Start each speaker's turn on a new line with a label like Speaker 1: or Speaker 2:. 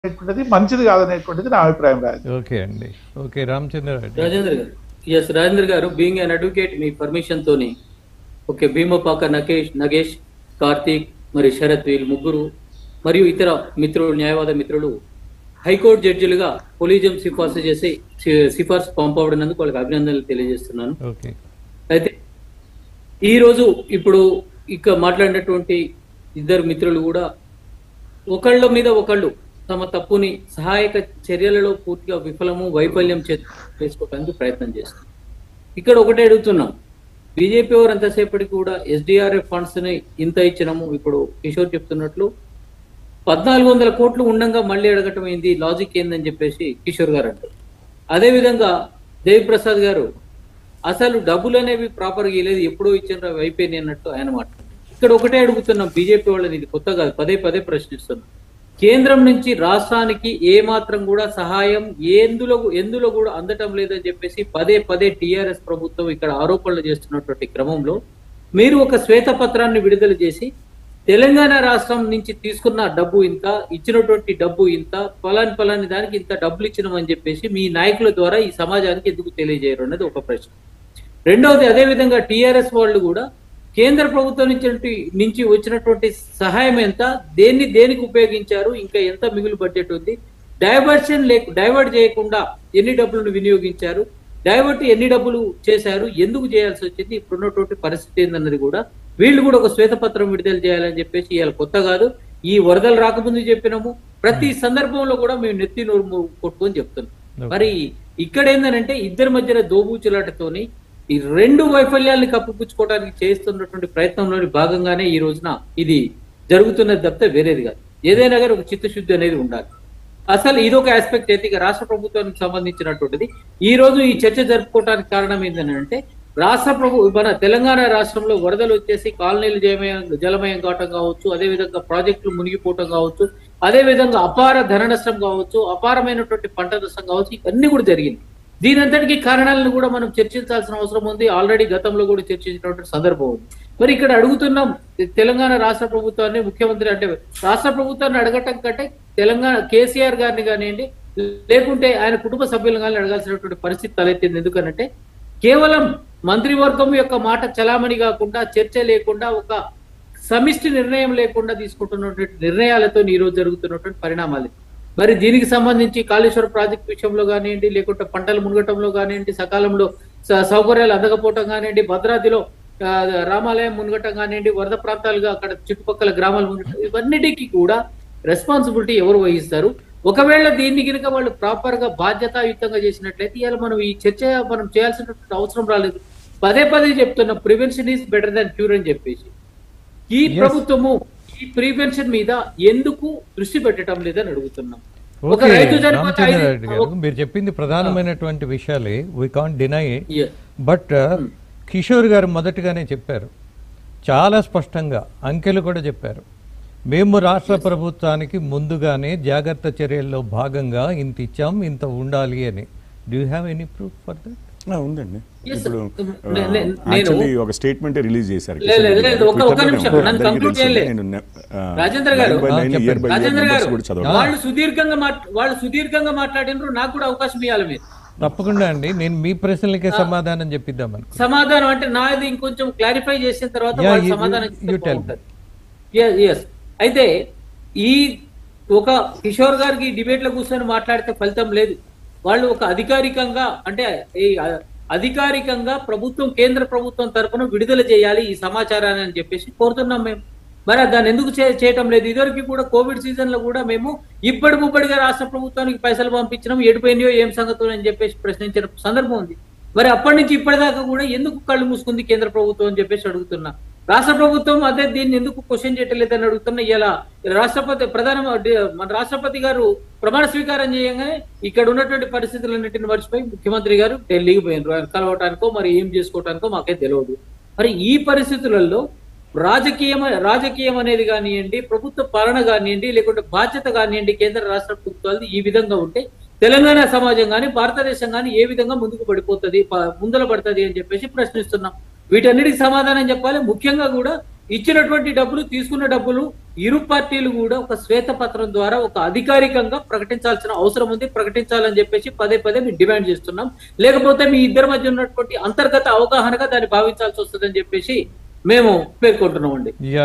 Speaker 1: అనేటువంటిది మంచిది కాదనేటువంటిది నా అభిప్రాయం రాజు
Speaker 2: ఓకే అండి ఓకే రామచంద్ర రెడ్డి
Speaker 3: రాజేంద్ర గారు ఎస్ రాజేంద్ర గారు బీయింగ్ అన్ అడ్వకేట్ మీ పర్మిషన్ తోని ఓకే భీమపాక నగేష్ నగేష్ కార్తీక్ మరి శరత్ వీళ్ళు ముగ్గురు మరియు ఇతర మిత్రులు న్యాయవాద మిత్రులు హైకోర్టు జడ్జిలుగా కొలీజియం సిఫార్సు చేసి సి- సిఫార్సు పంపబడినందుకు వాళ్ళకి అభినందనలు తెలియజేస్తున్నాను
Speaker 2: ఓకే
Speaker 3: అయితే ఈ రోజు ఇప్పుడు ఇక మాట్లాడినటువంటి ఇద్దరు మిత్రులు కూడా ఒకళ్ళ మీద ఒకళ్ళు తమ తప్పుని సహాయక చర్యలలో పూర్తిగా విఫలము వైఫల్యం చే- చేసుకోవడానికి ప్రయత్నం చేస్తారు ఇక్కడ ఒకటే అడుగుతున్నాం బీజేపీ వారు ఎంతసేపటికి కూడా ఎస్డిఆర్ఎఫ్ ఫండ్స్ ని ఇంత ఇచ్చినాము ఇప్పుడు కిషోర్ చెప్తున్నట్లు పద్నాలుగు వందల కోట్లు ఉండంగా మళ్ళీ అడగటం ఏంది లాజిక్ ఏందని చెప్పేసి కిషోర్ గారు అంటారు అదే విధంగా దేవి ప్రసాద్ గారు అసలు డబ్బులు అనేవి ప్రాపర్ గా లేదు ఎప్పుడో ఇచ్చిన అవి అయిపోయినాయి అన్నట్టు ఆయన మాట ఇక్కడ ఒకటే అడుగుతున్నాం బీజేపీ వాళ్ళని ఇది కొత్త కాదు పదే పదే ప్రశ్నిస్తున్నాం కేంద్రం నుంచి రాష్ట్రానికి ఏ మాత్రం కూడా సహాయం ఎందులో ఎందులో కూడా అందటం లేదని చెప్పేసి పదే పదే టిఆర్ఎస్ ప్రభుత్వం ఇక్కడ ఆరోపణలు చేస్తున్నటువంటి క్రమంలో మీరు ఒక శ్వేతపత్రాన్ని విడుదల చేసి తెలంగాణ రాష్ట్రం నుంచి తీసుకున్న డబ్బు ఇంత ఇచ్చినటువంటి డబ్బు ఇంత పలాని పలాని దానికి ఇంత డబ్బులు ఇచ్చినామని చెప్పేసి మీ నాయకుల ద్వారా ఈ సమాజానికి ఎందుకు తెలియజేయరు అనేది ఒక ప్రశ్న రెండవది అదే విధంగా టిఆర్ఎస్ వాళ్ళు కూడా కేంద్ర ప్రభుత్వం నుంచి నుంచి వచ్చినటువంటి సహాయం ఎంత దేన్ని దేనికి ఉపయోగించారు ఇంకా ఎంత మిగులు బడ్జెట్ ఉంది డైవర్షన్ లేక డైవర్ట్ చేయకుండా ఎన్ని డబ్బులను వినియోగించారు డైవర్ట్ ఎన్ని డబ్బులు చేశారు ఎందుకు చేయాల్సి వచ్చింది ఇప్పుడున్నటువంటి పరిస్థితి ఏందన్నది కూడా వీళ్ళు కూడా ఒక శ్వేతపత్రం విడుదల చేయాలని చెప్పేసి ఇవాళ కొత్త కాదు ఈ వరదలు రాకముందు చెప్పినాము ప్రతి సందర్భంలో కూడా మేము నెత్తి నోరు మూ- కొట్టుకొని చెప్తున్నాం మరి ఇక్కడ ఏంటంటే ఇద్దరి మధ్యన దోబూచులాటతోని ఈ రెండు వైఫల్యాలను కప్పిపుచ్చుకోవడానికి చేస్తున్నటువంటి ప్రయత్నంలోని భాగంగానే ఈ రోజున ఇది జరుగుతున్నది తప్పితే వేరేది కాదు ఏదైనా కానీ ఒక చిత్తశుద్ధి అనేది ఉండాలి అసలు ఇదొక ఆస్పెక్ట్ అయితే ఇక రాష్ట్ర ప్రభుత్వానికి సంబంధించినటువంటిది ఈ రోజు ఈ చర్చ జరుపుకోవడానికి కారణం ఏంటంటే రాష్ట్ర ప్రభు మన తెలంగాణ రాష్ట్రంలో వరదలు వచ్చేసి కాలనీలు జలమయం జలమయం కావటం కావచ్చు అదే విధంగా ప్రాజెక్టులు మునిగిపోవటం కావచ్చు అదే విధంగా అపార ధన నష్టం కావచ్చు అపారమైనటువంటి పంట నష్టం కావచ్చు ఇవన్నీ కూడా జరిగింది దీని అంతటికీ కారణాలను కూడా మనం చర్చించాల్సిన అవసరం ఉంది ఆల్రెడీ గతంలో కూడా చర్చించినటువంటి సందర్భం ఉంది మరి ఇక్కడ అడుగుతున్నాం తెలంగాణ రాష్ట్ర ప్రభుత్వాన్ని ముఖ్యమంత్రి అంటే రాష్ట్ర ప్రభుత్వాన్ని అడగటం కంటే తెలంగాణ కేసీఆర్ గారిని కానివ్వండి లేకుంటే ఆయన కుటుంబ సభ్యులను కానీ అడగాల్సినటువంటి పరిస్థితి తలెత్తింది ఎందుకనంటే కేవలం మంత్రివర్గం యొక్క మాట చలామణి కాకుండా చర్చ లేకుండా ఒక సమిష్టి నిర్ణయం లేకుండా తీసుకుంటున్నటువంటి నిర్ణయాలతో ఈ రోజు జరుగుతున్నటువంటి పరిణామాలు మరి దీనికి సంబంధించి కాళేశ్వర ప్రాజెక్ట్ విషయంలో కానివ్వండి లేకుంటే పంటలు మునగటంలో కానివ్వండి సకాలంలో స- సౌకర్యాలు అందకపోవటం కానివ్వండి భద్రాద్రిలో ఆ, రామాలయం మునగటం కానివ్వండి వరద ప్రాంతాలుగా అక్కడ చుట్టుపక్కల గ్రామాలు మునగటం ఇవన్నిటికీ కూడా రెస్పాన్సిబిలిటీ ఎవరు వహిస్తారు ఒకవేళ దీన్ని కనుక వాళ్ళు ప్రాపర్ గా బాధ్యతాయుతంగా చేసినట్లయితే ఇవాళ మనం ఈ చర్చ మనం చేయాల్సినటువంటి అవసరం రాలేదు పదే పదే చెప్తున్న prevention is better than cure అని చెప్పేసి ఈ ప్రభుత్వము ఈ ప్రివెన్షన్ మీద ఎందుకు దృష్టి పెట్టడం లేదని అడుగుతున్నాం ఒక
Speaker 2: ఓకే
Speaker 3: రైతు చనిపోతే
Speaker 2: రామచంద్ర
Speaker 3: ఐదు-
Speaker 2: రెడ్డి గారు మీరు చెప్పింది ప్రధానమైనటువంటి విషయాలే we can't deny
Speaker 3: Yes.
Speaker 2: But Kishore గారు మొదటగానే చెప్పారు చాలా స్పష్టంగా అంకెలు కూడా చెప్పారు మేము రాష్ట్ర ప్రభుత్వానికి ముందుగానే జాగ్రత్త చర్యల్లో భాగంగా ఇంత ఇచ్చాం ఇంత ఉండాలి అని do have any proof for that
Speaker 4: ఆ, ఉందండి
Speaker 3: Yes,
Speaker 4: ఇప్పుడు
Speaker 3: sir. నే- నే- నేను-
Speaker 4: యాక్చువల్లీ ఒక స్టేట్మెంట్ రిలీజ్ చేశారు
Speaker 3: లేదు, లేదు, లేదు, ఒక- ఒక
Speaker 4: Twitter లో
Speaker 3: నిమిషం,
Speaker 4: నేను-
Speaker 3: నన్ను
Speaker 4: అందరికీ
Speaker 3: conclude
Speaker 4: తెలుసు.
Speaker 3: చేయలే.
Speaker 4: నేను ne- ఆ,
Speaker 3: రాజేంద్ర గారు.
Speaker 4: line by
Speaker 2: ఆ,
Speaker 4: line,
Speaker 2: చెప్పండి.
Speaker 4: year by year
Speaker 3: Rajendra
Speaker 4: numbers
Speaker 3: గారు
Speaker 4: కూడా చదవాలి
Speaker 3: వాళ్ళు సుదీర్ఘంగా మాట్- వాళ్ళు సుదీర్ఘంగా మాట్లాడినారు నాకు కూడా అవకాశం ఇవ్వాలి మీరు
Speaker 2: తప్పకుండా అండి నేను మీ ప్రశ్నలకే సమాధానం చెప్పిద్దాం అనుకో
Speaker 3: సమాధానం అంటే నాది ఇంకొంచెం క్లారిఫై చేసిన తర్వాత
Speaker 2: Yeah,
Speaker 3: వాళ్ళు
Speaker 2: you-
Speaker 3: సమాధానం
Speaker 2: you-
Speaker 3: ఇస్తే
Speaker 2: you tell me.
Speaker 3: బాగుంటది. Yes, yes. అయితే ఈ ఒక కిషోర్ గారికి డిబేట్ లో కూర్చొని మాట్లాడితే ఫలితం లేదు వాళ్ళు ఒక అధికారికంగా అంటే ఈ అ- అధికారికంగా ప్రభుత్వం కేంద్ర ప్రభుత్వం తరపున విడుదల చేయాలి ఈ సమాచారాన్ని అని చెప్పేసి కోరుతున్నాం మేము మరి దాన్ని ఎందుకు చే- చేయటం లేదు ఇదివరకు కూడా కోవిడ్ సీజన్ లో కూడా మేము ఇప్పటి ముప్పటిగా రాష్ట్ర ప్రభుత్వానికి పైసలు పంపించినాం ఎడిపోయినాయో ఏం సంగతులు అని చెప్పేసి ప్రశ్నించిన సందర్భం ఉంది మరి అప్పటి నుంచి ఇప్పటిదాకా కూడా ఎందుకు కళ్ళు మూసుకుంది కేంద్ర ప్రభుత్వం అని చెప్పేసి అడుగుతున్నా రాష్ట్ర ప్రభుత్వం అదే దీన్ని ఎందుకు క్వశ్చన్ చేయట్లేదని అడుగుతున్నా ఇలా రాష్ట్రపతి ప్రధాన మన రాష్ట్రపతి గారు ప్రమాణ స్వీకారం చేయగానే ఇక్కడ ఉన్నటువంటి పరిస్థితులన్నింటిని మర్చిపోయి ముఖ్యమంత్రి గారు ఢిల్లీకి పోయినారు ఆయన కలవటానికో మరి ఏం చేసుకోవటానికో మాకే తెలియదు మరి ఈ పరిస్థితులలో రాజకీయం రాజకీయం అనేది కానివ్వండి ప్రభుత్వ పాలన కానివ్వండి లేకుంటే బాధ్యత కానివ్వండి కేంద్ర రాష్ట్ర ప్రభుత్వాలు ఈ విధంగా ఉంటే తెలంగాణ సమాజం కానీ భారతదేశం కానీ ఏ విధంగా ముందుకు పడిపోతుంది ప- ముందర పడుతుంది అని చెప్పేసి ప్రశ్నిస్తున్నాం వీటన్నిటికి సమాధానం చెప్పాలి ముఖ్యంగా కూడా ఇచ్చినటువంటి డబ్బులు తీసుకున్న డబ్బులు ఇరు పార్టీలు కూడా ఒక శ్వేతపత్రం ద్వారా ఒక అధికారికంగా ప్రకటించాల్సిన అవసరం ఉంది ప్రకటించాలని చెప్పేసి పదే పదే మేము డిమాండ్ చేస్తున్నాం లేకపోతే మీ ఇద్దరి మధ్య ఉన్నటువంటి అంతర్గత అవగాహనగా దాన్ని భావించాల్సి వస్తుందని చెప్పేసి మేము పేర్కొంటున్నామండి
Speaker 2: యా